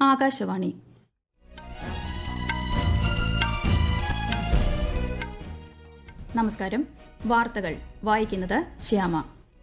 ആകാശവാണി നമസ്കാരം വാർത്തകൾ വായിക്കുന്നത് ശ്യാമ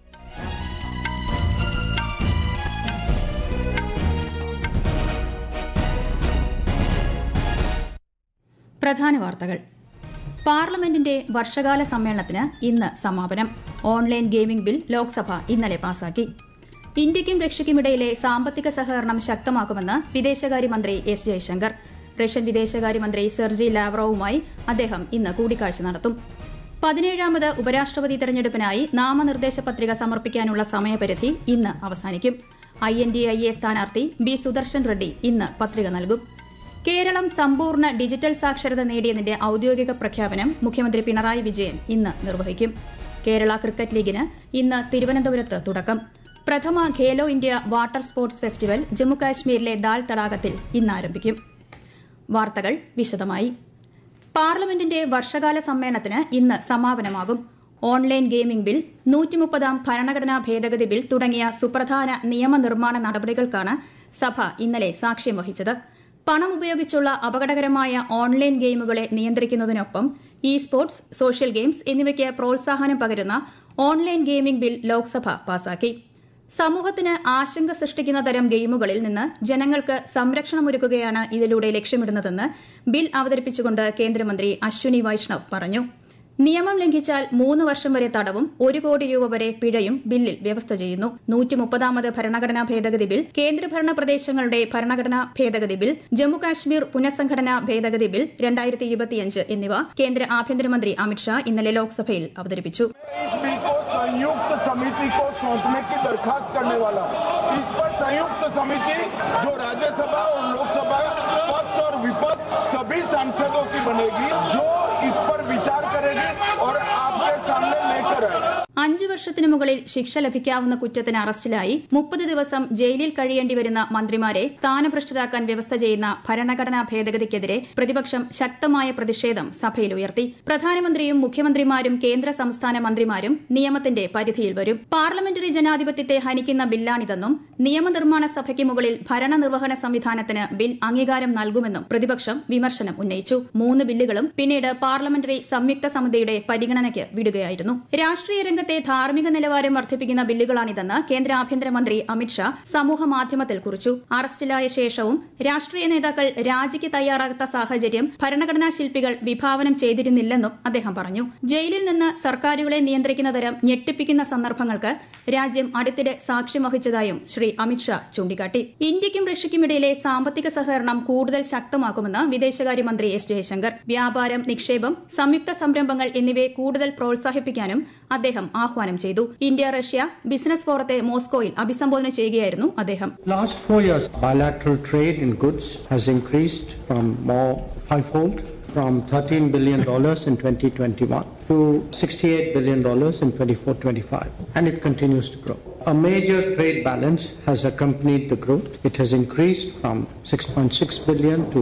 പ്രധാന വാർത്തകൾ പാർലമെന്റിന്റെ വർഷകാല സമ്മേളനത്തിന് ഇന്ന് സമാപനം ഓൺലൈൻ ഗെയിമിംഗ് ബിൽ ലോക്സഭ ഇന്നലെ പാസാക്കി ഇന്ത്യയ്ക്കും റഷ്യയ്ക്കുമിടയിലെ സാമ്പത്തിക സഹകരണം ശക്തമാക്കുമെന്ന് വിദേശകാര്യമന്ത്രി എസ് ജയശങ്കർ റഷ്യൻ വിദേശകാര്യമന്ത്രി സെർജി ലാവ്റോവുമായി അദ്ദേഹം ഇന്ന് കൂടിക്കാഴ്ച നടത്തും പതിനേഴാമത് ഉപരാഷ്ട്രപതി തെരഞ്ഞെടുപ്പിനായി നാമനിർദ്ദേശ പത്രിക സമർപ്പിക്കാനുള്ള സമയപരിധി ഇന്ന് അവസാനിക്കും I N D I A സ്ഥാനാർത്ഥി ബി സുദർശൻ റെഡ്ഡി ഇന്ന് പത്രിക നൽകും കേരളം സമ്പൂർണ്ണ ഡിജിറ്റൽ സാക്ഷരത നേടിയതിന്റെ ഔദ്യോഗിക പ്രഖ്യാപനം മുഖ്യമന്ത്രി പിണറായി വിജയൻ ഇന്ന് നിർവഹിക്കും കേരള ക്രിക്കറ്റ് ലീഗിന് ഇന്ന് തിരുവനന്തപുരത്ത് തുടക്കം പ്രഥമ Khelo India water sports festival ജമ്മുകാശ്മീരിലെ ദാൽ തടാകത്തിൽ ഇന്ന് ആരംഭിക്കും വാർത്തകൾ വിശദമായി പാർലമെന്റിന്റെ വർഷകാല സമ്മേളനത്തിന് ഇന്ന് സമാപനമാകും ഓൺലൈൻ ഗെയിമിംഗ് ബിൽ നൂറ്റിമുപ്പതാം ഭരണഘടനാ ഭേദഗതി ബിൽ തുടങ്ങിയ സുപ്രധാന നിയമനിർമ്മാണ നടപടികൾക്കാണ് സഭ ഇന്നലെ സാക്ഷ്യം വഹിച്ചത് പണം ഉപയോഗിച്ചുള്ള അപകടകരമായ ഓൺലൈൻ ഗെയിമുകളെ നിയന്ത്രിക്കുന്നതിനൊപ്പം ഇ സ്പോർട്സ് സോഷ്യൽ ഗെയിംസ് എന്നിവയ്ക്ക് പ്രോത്സാഹനം പകരുന്ന ഓൺലൈൻ ഗെയിമിംഗ് ബിൽ ലോക്സഭ പാസാക്കി സമൂഹത്തിന് ആശങ്ക സൃഷ്ടിക്കുന്ന തരം ഗെയിമുകളിൽ നിന്ന് ജനങ്ങൾക്ക് സംരക്ഷണമൊരുക്കുകയാണ് ഇതിലൂടെ ലക്ഷ്യമിടുന്നതെന്ന് ബിൽ അവതരിപ്പിച്ചുകൊണ്ട് കേന്ദ്രമന്ത്രി അശ്വിനി വൈഷ്ണവ് പറഞ്ഞു നിയമം ലംഘിച്ചാൽ മൂന്ന് വർഷം വരെ തടവും ഒരു കോടി രൂപ വരെ പിഴയും ബില്ലിൽ വ്യവസ്ഥ ചെയ്യുന്നു നൂറ്റിമുപ്പതാമത് ഭരണഘടനാ ഭേദഗതി ബിൽ കേന്ദ്രഭരണ പ്രദേശങ്ങളുടെ ഭരണഘടനാ ഭേദഗതി ബിൽ ജമ്മുകാശ്മീർ പുനഃസംഘടനാ ഭേദഗതി ബിൽ രണ്ടായിരത്തി ഇരുപത്തിയഞ്ച് എന്നിവ കേന്ദ്ര ആഭ്യന്തരമന്ത്രി അമിത്ഷാ ഇന്നലെ ലോക്സഭയിൽ അവതരിപ്പിച്ചു इस बिल को संयुक्त समिति को सौंपने की दरखास्त करने वाला हूं। इस पर संयुक्त समिति जो राज्यसभा और लोकसभा पक्ष और विपक्ष सभी सांसदों की बनेगी जो इस पर विचार करेगी और आपके सामने लेकर आएगी അഞ്ചു വർഷത്തിനു മുകളിൽ ശിക്ഷ ലഭിക്കാവുന്ന കുറ്റത്തിന് അറസ്റ്റിലായി മുപ്പത് ദിവസം ജയിലിൽ കഴിയേണ്ടി വരുന്ന മന്ത്രിമാരെ സ്ഥാനഭ്രഷ്ടരാക്കാൻ വ്യവസ്ഥ ചെയ്യുന്ന ഭരണഘടനാ ഭേദഗതിക്കെതിരെ പ്രതിപക്ഷം ശക്തമായ പ്രതിഷേധം സഭയിൽ ഉയർത്തി പ്രധാനമന്ത്രിയും മുഖ്യമന്ത്രിമാരും കേന്ദ്ര സംസ്ഥാന മന്ത്രിമാരും നിയമത്തിന്റെ പരിധിയിൽ വരും പാർലമെന്ററി ജനാധിപത്യത്തെ ഹനിക്കുന്ന ബില്ലാണിതെന്നും നിയമനിർമ്മാണ സഭയ്ക്ക് മുകളിൽ ഭരണനിർവഹണ സംവിധാനത്തിന് ബിൽ അംഗീകാരം നൽകുമെന്നും പ്രതിപക്ഷം വിമർശനം ഉന്നയിച്ചു മൂന്ന് ബില്ലുകളും പിന്നീട് പാർലമെന്ററി സംയുക്ത സമിതിയുടെ പരിഗണനയ്ക്ക് വിടുകയായിരുന്നു രാഷ്ട്രീയ രംഗത്തെ ധാർമ്മിക നിലവാരം വർദ്ധിപ്പിക്കുന്ന ബില്ലുകളാണിതെന്ന് കേന്ദ്ര ആഭ്യന്തരമന്ത്രി അമിത്ഷാ സമൂഹ മാധ്യമത്തിൽ കുറിച്ചു അറസ്റ്റിലായ ശേഷവും രാഷ്ട്രീയ നേതാക്കൾ രാജിക്ക് തയ്യാറാകാത്ത സാഹചര്യം ഭരണഘടനാ ശില്പികൾ വിഭാവനം ചെയ്തിരുന്നില്ലെന്നും അദ്ദേഹം പറഞ്ഞു ജയിലിൽ നിന്ന് സർക്കാരുകളെ നിയന്ത്രിക്കുന്ന തരം ഞെട്ടിപ്പിക്കുന്ന സന്ദർഭങ്ങൾക്ക് രാജ്യം അടുത്തിടെ സാക്ഷ്യം വഹിച്ചതായും ശ്രീ അമിത്ഷാ ചൂണ്ടിക്കാട്ടി ഇന്ത്യയ്ക്കും റഷ്യയ്ക്കുമിടയിലെ സാമ്പത്തിക സഹകരണം കൂടുതൽ ശക്തമാക്കുമെന്ന് വിദേശകാര്യമന്ത്രി എസ് ജയശങ്കർ വ്യാപാരം നിക്ഷേപം സംയുക്ത സംരംഭങ്ങൾ എന്നിവയെ കൂടുതൽ പ്രോത്സാഹിപ്പിക്കാനും അദ്ദേഹം ആഹ്വാനം ചെയ്തു ഇന്ത്യ റഷ്യ ബിസിനസ് ഫോറത്തെ മോസ്കോയിൽ അഭിസംബോധന ചെയ്യുകയായിരുന്നു അദ്ദേഹം Last four years, bilateral trade in goods has increased from more fivefold from $13 billion in 2021 to $68 billion in 24-25, and it continues to grow. A major trade balance has accompanied the growth. It has increased from 6.6 billion to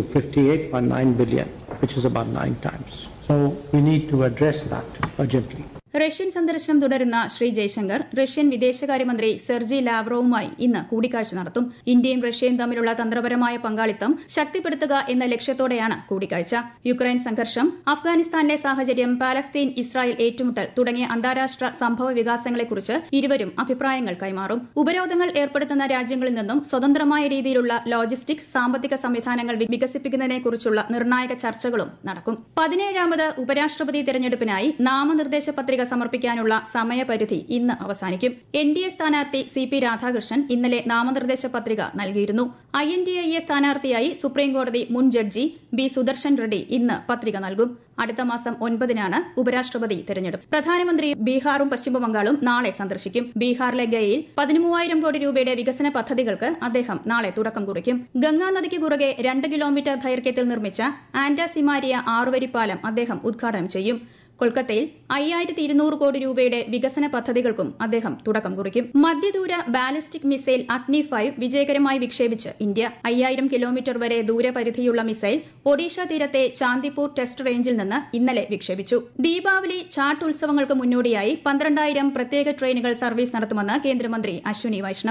58.9 billion, which is about nine times. So we need to address that urgently. Russian സന്ദർശനം തുടരുന്ന Shri Jaishankar Russian വിദേശകാര്യമന്ത്രി Sergey ലാവ്റോവുമായി ഇന്ന് കൂടിക്കാഴ്ച നടത്തും ഇന്ത്യയും റഷ്യയും തമ്മിലുള്ള തന്ത്രപരമായ പങ്കാളിത്തം ശക്തിപ്പെടുത്തുക എന്ന ലക്ഷ്യത്തോടെയാണ് കൂടിക്കാഴ്ച യുക്രൈൻ സംഘർഷം അഫ്ഗാനിസ്ഥാനിലെ സാഹചര്യം പാലസ്തീൻ ഇസ്രായേൽ ഏറ്റുമുട്ടൽ തുടങ്ങിയ അന്താരാഷ്ട്ര സംഭവ വികാസങ്ങളെക്കുറിച്ച് ഇരുവരും അഭിപ്രായങ്ങൾ കൈമാറും ഉപരോധങ്ങൾ ഏർപ്പെടുത്തുന്ന രാജ്യങ്ങളിൽ നിന്നും സ്വതന്ത്രമായ രീതിയിലുള്ള ലോജിസ്റ്റിക്സ് സാമ്പത്തിക സംവിധാനങ്ങൾ വി- വികസിപ്പിക്കുന്നതിനെക്കുറിച്ചുള്ള നിർണായക ചർച്ചകളും നടക്കും പതിനേഴാമത് ഉപരാഷ്ട്രപതി തെരഞ്ഞെടുപ്പിനായി നാമനിർദ്ദേശ പത്രിക സമർപ്പിക്കാനുള്ള സമയപരിധി ഇന്ന് അവസാനിക്കും എൻ ഡി എ സ്ഥാനാർത്ഥി സി പി രാധാകൃഷ്ണൻ ഇന്നലെ നാമനിർദ്ദേശ പത്രിക നൽകിയിരുന്നു I N D I A സ്ഥാനാർത്ഥിയായി സുപ്രീംകോടതി മുൻ ജഡ്ജി ബി സുദർശൻ റെഡ്ഡി ഇന്ന് പത്രിക നൽകും അടുത്ത മാസം ഒൻപതിനാണ് ഉപരാഷ്ട്രപതി തെരഞ്ഞെടുപ്പ് പ്രധാനമന്ത്രി ബീഹാറും പശ്ചിമബംഗാളും നാളെ സന്ദർശിക്കും ബീഹാറിലെ ഗയയിൽ പതിമൂവായിരം കോടി രൂപയുടെ വികസന പദ്ധതികൾക്ക് അദ്ദേഹം നാളെ തുടക്കം കുറിക്കും ഗംഗാ നദിക്ക് കുറുകെ രണ്ട് കിലോമീറ്റർ ദൈർഘ്യത്തിൽ നിർമ്മിച്ച ആന്റാസിമാരിയ ആറുവരിപ്പാലം അദ്ദേഹം ഉദ്ഘാടനം ചെയ്യും കൊൽക്കത്തയിൽ അയ്യായിരത്തി ഇരുന്നൂറ് കോടി രൂപയുടെ വികസന പദ്ധതികൾക്കും അദ്ദേഹം തുടക്കം കുറിക്കും മധ്യദൂര ബാലിസ്റ്റിക് മിസൈൽ അഗ്നി ഫൈവ് വിജയകരമായി വിക്ഷേപിച്ച് ഇന്ത്യ അയ്യായിരം കിലോമീറ്റർ വരെ ദൂരപരിധിയുള്ള മിസൈൽ ഒഡീഷ തീരത്തെ ചാന്ദിപൂർ ടെസ്റ്റ് റേഞ്ചിൽ നിന്ന് ഇന്നലെ വിക്ഷേപിച്ചു ദീപാവലി ചാട്ട് ഉത്സവങ്ങൾക്ക് മുന്നോടിയായി പന്ത്രണ്ടായിരം പ്രത്യേക ട്രെയിനുകൾ സർവീസ് നടത്തുമെന്ന് കേന്ദ്രമന്ത്രി അശ്വിനി വൈഷ്ണവ്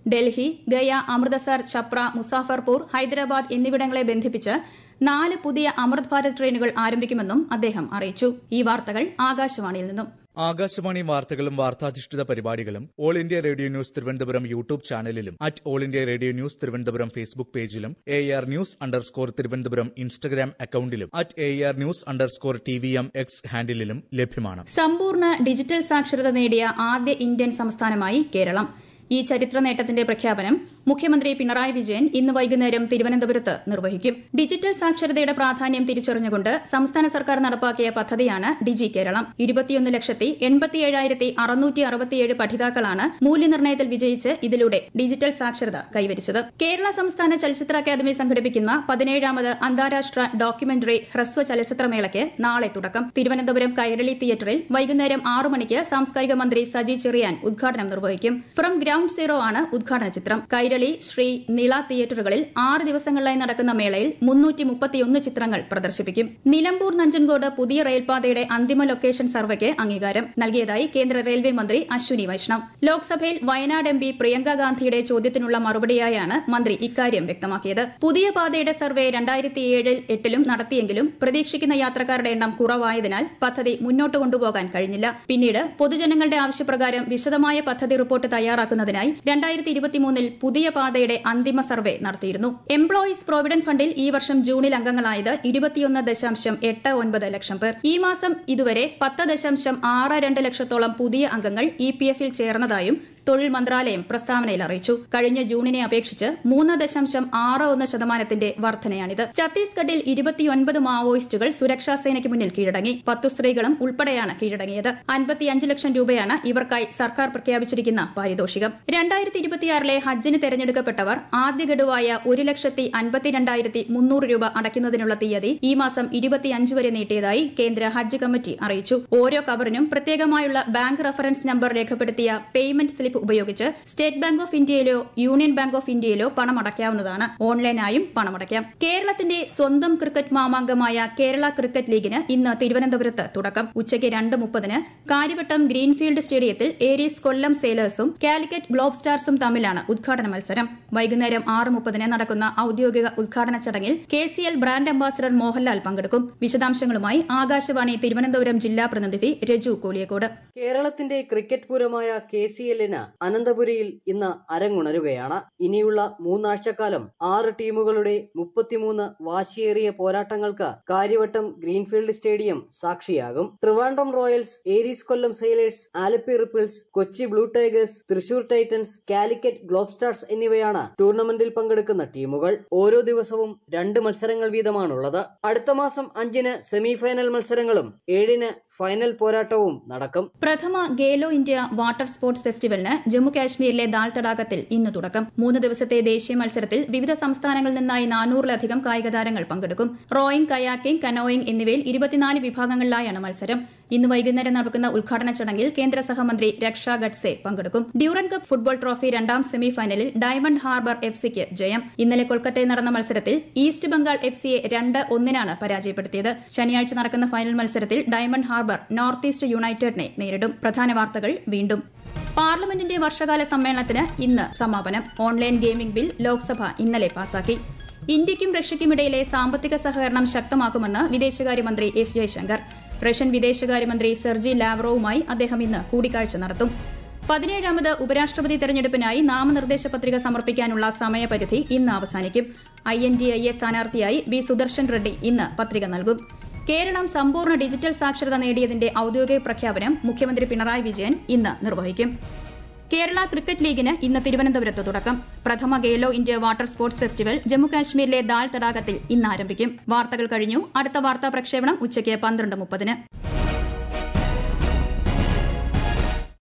ഡൽഹി ഗയ അമൃതസർ ഛപ്ര മുസാഫർപൂർ ഹൈദരാബാദ് എന്നിവിടങ്ങളെ ബന്ധിപ്പിച്ച് നാല് പുതിയ അമൃത് ഭാരത് ട്രെയിനുകൾ ആരംഭിക്കുമെന്നും അദ്ദേഹം അറിയിച്ചു ഈ വാർത്തകൾ ആകാശവാണിയിൽ നിന്നും ആകാശവാണി വാർത്തകളും വാർത്താധിഷ്ഠിത പരിപാടികളും all India radio news Thiruvananthapuram YouTube ചാനലിലും at all India radio news Thiruvananthapuram Facebook പേജിലും A R news underscore Thiruvananthapuram Instagram അക്കൌണ്ടിലും at A R news underscore T V M X ഹാൻഡിലും ലഭ്യമാണ് സമ്പൂർണ്ണ ഡിജിറ്റൽ സാക്ഷരത നേടിയ ആദ്യ ഇന്ത്യൻ സംസ്ഥാനമായി കേരളം ഈ ചരിത്ര നേട്ടത്തിന്റെ പ്രഖ്യാപനം മുഖ്യമന്ത്രി പിണറായി വിജയൻ ഇന്ന് വൈകുന്നേരം തിരുവനന്തപുരത്ത് നിർവഹിക്കും ഡിജിറ്റൽ സാക്ഷരതയുടെ പ്രാധാന്യം തിരിച്ചറിഞ്ഞുകൊണ്ട് സംസ്ഥാന സർക്കാർ നടപ്പാക്കിയ പദ്ധതിയാണ് ഡിജി കേരളം ഇരുപത്തിയൊന്ന് ലക്ഷത്തി എൺപത്തിയേഴായിരത്തി അറുന്നൂറ്റി അറുപത്തിയേഴ് പഠിതാക്കളാണ് മൂല്യനിർണ്ണയത്തിൽ വിജയിച്ച് ഇതിലൂടെ ഡിജിറ്റൽ സാക്ഷരത കൈവരിച്ചത് കേരള സംസ്ഥാന ചലച്ചിത്ര അക്കാദമി സംഘടിപ്പിക്കുന്ന പതിനേഴാമത് അന്താരാഷ്ട്ര ഡോക്യുമെന്ററി ഹ്രസ്വ ചലച്ചിത്രമേളയ്ക്ക് നാളെ തുടക്കം തിരുവനന്തപുരം കൈരളി തിയേറ്ററിൽ വൈകുന്നേരം ആറു മണിക്ക് സാംസ്കാരിക മന്ത്രി സജി ചെറിയാൻ ഉദ്ഘാടനം നിർവഹിക്കും ഫ്രം ഗ്രൌണ്ട് സീറോ ആണ് ഉദ്ഘാടന ചിത്രം കൈരളി ശ്രീ നിള തിയേറ്ററുകളിൽ ആറ് ദിവസങ്ങളിലായി നടക്കുന്ന മേളയിൽ മുന്നൂറ്റി മുപ്പത്തിയൊന്ന് ചിത്രങ്ങൾ പ്രദർശിപ്പിക്കും നിലമ്പൂർ നഞ്ചൻകോട് പുതിയ റെയിൽപാതയുടെ അന്തിമ ലൊക്കേഷൻ സർവേക്ക് അംഗീകാരം നൽകിയതായി കേന്ദ്ര റെയിൽവേ മന്ത്രി അശ്വിനി വൈഷ്ണവ് ലോക്സഭയിൽ വയനാട് എം പി പ്രിയങ്ക ഗാന്ധിയുടെ ചോദ്യത്തിനുള്ള മറുപടിയായാണ് മന്ത്രി ഇക്കാര്യം വ്യക്തമാക്കിയത് പുതിയ പാതയുടെ സർവേ രണ്ടായിരത്തി ഏഴിൽ എട്ടിലും നടത്തിയെങ്കിലും പ്രതീക്ഷിക്കുന്ന യാത്രക്കാരുടെ എണ്ണം കുറവായതിനാൽ പദ്ധതി മുന്നോട്ട് കൊണ്ടുപോകാൻ കഴിഞ്ഞില്ല പിന്നീട് പൊതുജനങ്ങളുടെ ആവശ്യപ്രകാരം വിശദമായ പദ്ധതി റിപ്പോർട്ട് തയ്യാറാക്കുന്നതിനായി രണ്ടായിരത്തി ഇരുപത്തിമൂന്നിൽ പുതിയ പാതയുടെ അന്തിമ സർവേ നടത്തിയിരുന്നു എംപ്ലോയീസ് പ്രോവിഡന്റ് ഫണ്ടിൽ ഈ വർഷം ജൂണിൽ അംഗങ്ങളായത് ഇരുപത്തിയൊന്ന് ദശാംശം എട്ട് ഒൻപത് ലക്ഷം പേർ ഈ മാസം ഇതുവരെ പത്ത് ദശാംശം ആറ് രണ്ട് ലക്ഷത്തോളം പുതിയ അംഗങ്ങൾ ഇ പി എഫിൽ ചേർന്നതായും തൊഴിൽ മന്ത്രാലയം പ്രസ്താവനയിൽ അറിയിച്ചു കഴിഞ്ഞ ജൂണിനെ അപേക്ഷിച്ച് മൂന്ന് ദശാംശം ആറ് ഒന്ന് ശതമാനത്തിന്റെ വർധനയാണിത് ഛത്തീസ്ഗഡിൽ ഇരുപത്തിയൊൻപത് മാവോയിസ്റ്റുകൾ സുരക്ഷാ സേനയ്ക്ക് മുന്നിൽ കീഴടങ്ങി പത്തു സ്ത്രീകളും ഉൾപ്പെടെയാണ് കീഴടങ്ങിയത് അൻപത്തിയഞ്ച് ലക്ഷം രൂപയാണ് ഇവർക്കായി സർക്കാർ പ്രഖ്യാപിച്ചിരിക്കുന്ന പാരിതോഷികം രണ്ടായിരത്തി ഇരുപത്തിയാറിലെ ഹജ്ജിന് തെരഞ്ഞെടുക്കപ്പെട്ടവർ ആദ്യ ഗഡുവായ ഒരു ലക്ഷത്തി അൻപത്തിരണ്ടായിരത്തി മുന്നൂറ് രൂപ അടയ്ക്കുന്നതിനുള്ള തീയതി ഈ മാസം ഇരുപത്തിയഞ്ച് വരെ നീട്ടിയതായി കേന്ദ്ര ഹജ്ജ് കമ്മിറ്റി അറിയിച്ചു ഓരോ കവറിനും പ്രത്യേകമായുള്ള ബാങ്ക് റഫറൻസ് നമ്പർ രേഖപ്പെടുത്തിയ പേയ്മെന്റ് സ്ലിപ്പ് ഉപയോഗിച്ച് സ്റ്റേറ്റ് ബാങ്ക് ഓഫ് ഇന്ത്യയിലോ യൂണിയൻ ബാങ്ക് ഓഫ് ഇന്ത്യയിലോ പണം അടയ്ക്കാവുന്നതാണ് ഓൺലൈനായും പണമടയ്ക്കാം കേരളത്തിന്റെ സ്വന്തം ക്രിക്കറ്റ് മാമാങ്കമായ കേരള ക്രിക്കറ്റ് ലീഗിന് ഇന്ന് തിരുവനന്തപുരത്ത് തുടക്കം ഉച്ചയ്ക്ക് രണ്ട് മുപ്പതിന് കാര്യവട്ടം ഗ്രീൻഫീൽഡ് സ്റ്റേഡിയത്തിൽ ഏരീസ് കൊല്ലം സെയിലേഴ്സും കാലിക്കറ്റ് ഗ്ലോബ് സ്റ്റാർസും തമ്മിലാണ് ഉദ്ഘാടന മത്സരം വൈകുന്നേരം ആറ് മുപ്പതിന് നടക്കുന്ന ഔദ്യോഗിക ഉദ്ഘാടന ചടങ്ങിൽ K C L brand ambassador Mohanlal പങ്കെടുക്കും വിശദാംശങ്ങളുമായി ആകാശവാണി തിരുവനന്തപുരം ജില്ലാ പ്രതിനിധി രജു കോലിയക്കോട് കേരളത്തിന്റെ ക്രിക്കറ്റ് പൂരമായ കെ സി എല്ലിന് അനന്തപുരിയിൽ ഇന്ന് അരങ്ങുണരുകയാണ് ഇനിയുള്ള മൂന്നാഴ്ചക്കാലം ആറ് ടീമുകളുടെ മുപ്പത്തിമൂന്ന് വാശിയേറിയ പോരാട്ടങ്ങൾക്ക് കാര്യവട്ടം ഗ്രീൻഫീൽഡ് സ്റ്റേഡിയം സാക്ഷിയാകും Trivandrum Royals Aries Kollam Sailors Alleppey Ripples Kochi Blue Tigers Thrissur Titans Calicut Globe Stars എന്നിവയാണ് ടൂർണമെന്റിൽ പങ്കെടുക്കുന്ന ടീമുകൾ ഓരോ ദിവസവും രണ്ട് മത്സരങ്ങൾ വീതമാണുള്ളത് അടുത്ത മാസം അഞ്ചിന് സെമിഫൈനൽ മത്സരങ്ങളും ഏഴിന് ഫൈനൽ പോരാട്ടവും നടക്കും പ്രഥമ ഗേലോ ഇന്ത്യ വാട്ടർ സ്പോർട്സ് ഫെസ്റ്റിവലിന് ജമ്മു കാശ്മീരിലെ ദാൽ തടാകത്തിൽ ഇന്ന് തുടക്കം മൂന്ന് ദിവസത്തെ ദേശീയ മത്സരത്തിൽ വിവിധ സംസ്ഥാനങ്ങളിൽ നിന്നായി നാനൂറിലധികം കായിക താരങ്ങൾ പങ്കെടുക്കും റോയിങ് കയാക്കിംഗ് കനോയിങ് എന്നിവയിൽ ഇരുപത്തിനാല് വിഭാഗങ്ങളിലായാണ് മത്സരം ഇന്ന് വൈകുന്നേരം നടക്കുന്ന ഉദ്ഘാടന ചടങ്ങിൽ കേന്ദ്ര സഹമന്ത്രി രക്ഷ ഗഡ്സെ പങ്കെടുക്കും ഡ്യൂറൻ കപ്പ് ഫുട്ബോൾ ട്രോഫി രണ്ടാം സെമിഫൈനലിൽ ഡയമണ്ട് ഹാർബർ എഫ് സിക്ക് ജയം ഇന്നലെ കൊൽക്കത്തയിൽ നടന്ന മത്സരത്തിൽ ഈസ്റ്റ് ബംഗാൾ എഫ് സിയെ രണ്ട് ഒന്നിനാണ് പരാജയപ്പെടുത്തിയത് ശനിയാഴ്ച നടക്കുന്ന ഫൈനൽ മത്സരത്തിൽ ഡയമണ്ട് ഹാർബർ നോർത്ത് ഈസ്റ്റ് യുണൈറ്റഡിനെ നേരിടും പ്രധാന വാർത്തകൾ വീണ്ടും പാർലമെന്റിന്റെ വർഷകാല സമ്മേളനത്തിന് ഇന്ന് സമാപനം ഓൺലൈൻ ഗെയിമിംഗ് ബിൽ ലോക്സഭ ഇന്നലെ പാസാക്കി ഇന്ത്യയ്ക്കും റഷ്യയ്ക്കുമിടയിലെ സാമ്പത്തിക സഹകരണം ശക്തമാക്കുമെന്ന് വിദേശകാര്യമന്ത്രി എസ് ജയശങ്കർ റഷ്യൻ വിദേശകാര്യമന്ത്രി സെർജി ലാവ്റോവുമായി അദ്ദേഹം ഇന്ന് കൂടിക്കാഴ്ച നടത്തും പതിനേഴാമത് ഉപരാഷ്ട്രപതി തെരഞ്ഞെടുപ്പിനായി നാമനിർദ്ദേശ പത്രിക സമർപ്പിക്കാനുള്ള സമയപരിധി ഇന്ന് അവസാനിക്കും I N D I A സ്ഥാനാർത്ഥിയായി ബി സുദർശൻ റെഡ്ഡി ഇന്ന് പത്രിക നൽകും കേരളം സമ്പൂർണ്ണ ഡിജിറ്റൽ സാക്ഷരത നേടിയതിന്റെ ഔദ്യോഗിക പ്രഖ്യാപനം മുഖ്യമന്ത്രി പിണറായി വിജയൻ ഇന്ന് നിർവഹിക്കും കേരള ക്രിക്കറ്റ് ലീഗിന് ഇന്ന് തിരുവനന്തപുരത്ത് തുടക്കം പ്രഥമ Khelo India water sports festival ജമ്മുകാശ്മീരിലെ ദാൽ തടാകത്തിൽ ഇന്ന് ആരംഭിക്കും വാർത്തകൾ കഴിഞ്ഞു അടുത്ത വാർത്താ പ്രക്ഷേപണം ഉച്ചയ്ക്ക് പന്ത്രണ്ട് മുപ്പതിന്